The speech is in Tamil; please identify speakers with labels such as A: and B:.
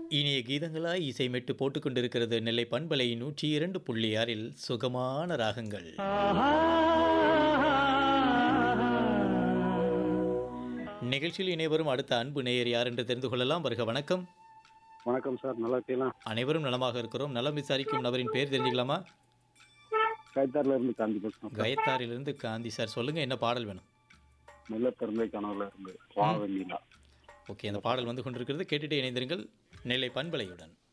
A: இனிய கீதங்களாய் இசைமெட்டு போட்டுக்கொண்டிருக்கிறது நெல்லை பண்பலை நூற்றி இரண்டு புள்ளி ஆறில் சுகமான ராகங்கள் நிகழ்ச்சியில் இணைவரும் அடுத்த அன்பு நேயர் யார் என்று தெரிந்து கொள்ளலாம் வருக வணக்கம்
B: வணக்கம் சார் நல்லா இருக்கீங்களா
A: அனைவரும் நலமாக இருக்கிறோம் நலம் விசாரிக்கும் நபரின் பேர் தெரிஞ்சுக்கலாமா
B: கைத்தாரில இருந்து காந்தி பேசுறோம் சார்
A: கயத்தாரிலிருந்து காந்தி சார் சொல்லுங்க என்ன பாடல் வேணும்
B: மெல்ல திறந்தை கனவுல இருந்து வா வெண்ணிலா
A: ஓகே அந்த பாடல் வந்து கொண்டிருக்கிறது கேட்டுட்டே இணைந்திருங்கள் நெல்லை பண்பலையுடன்